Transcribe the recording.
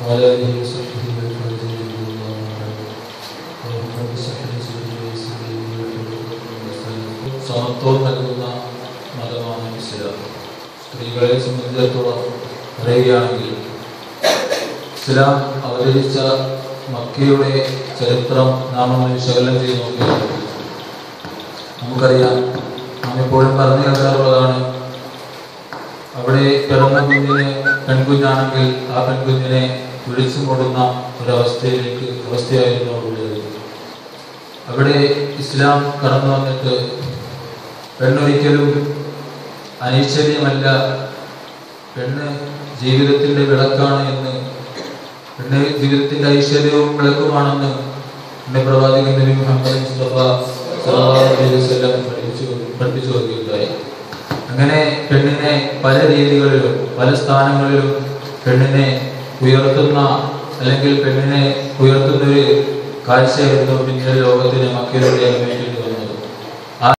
وعلى آله وصحبه أجمعين الله اللهم صل സമത്വം നൽകുന്ന മതമാണ് ഇസ്ലാം സ്ത്രീകളെ സംബന്ധിച്ചിടത്തോളം പറയുകയാണെങ്കിൽ ഇസ്ലാം അവതരിച്ച മക്കയുടെ ചരിത്രം നാം ഒന്ന് വിശകലനം ചെയ്ത് നോക്കിയാൽ നമുക്കറിയാം നാം എപ്പോഴും പറഞ്ഞു കേൾക്കാറുള്ളതാണ് അവിടെ പിറന്ന കുഞ്ഞിന് പെൺകുഞ്ഞാണെങ്കിൽ ആ പെൺകുഞ്ഞിനെ വിളിച്ചു കൊള്ളുന്ന ഒരവസ്ഥയിലേക്ക് അവസ്ഥയായിരുന്നു ഉള്ളത് അവിടെ ഇസ്ലാം കടന്നു വന്നിട്ട് പെണ്ണൊരിക്കലും അനൈശ്വര്യമല്ല പെണ്ണ് ജീവിതത്തിന്റെ വിളക്കാണ് എന്ന് പെണ്ണ് ജീവിതത്തിന്റെ ഐശ്വര്യവും വിളക്കുമാണെന്ന് എന്റെ പ്രവാചകൻ നബി മുഹമ്മദ് മുസ്തഫ സല്ലല്ലാഹു അലൈഹി വസല്ലം പഠിപ്പിച്ചു പഠിപ്പിച്ചു കൊടുക്കുകയുണ്ടായി അങ്ങനെ പെണ്ണിനെ പല രീതികളിലും പല സ്ഥാനങ്ങളിലും പെണ്ണിനെ ഉയർത്തുന്ന അല്ലെങ്കിൽ പെണ്ണിനെ ഉയർത്തുന്ന ഒരു കാഴ്ചയായിരുന്നു പിന്നീട് ലോകത്തിന് മക്കയിലൂടെ അനുഭവിക്കുന്നത്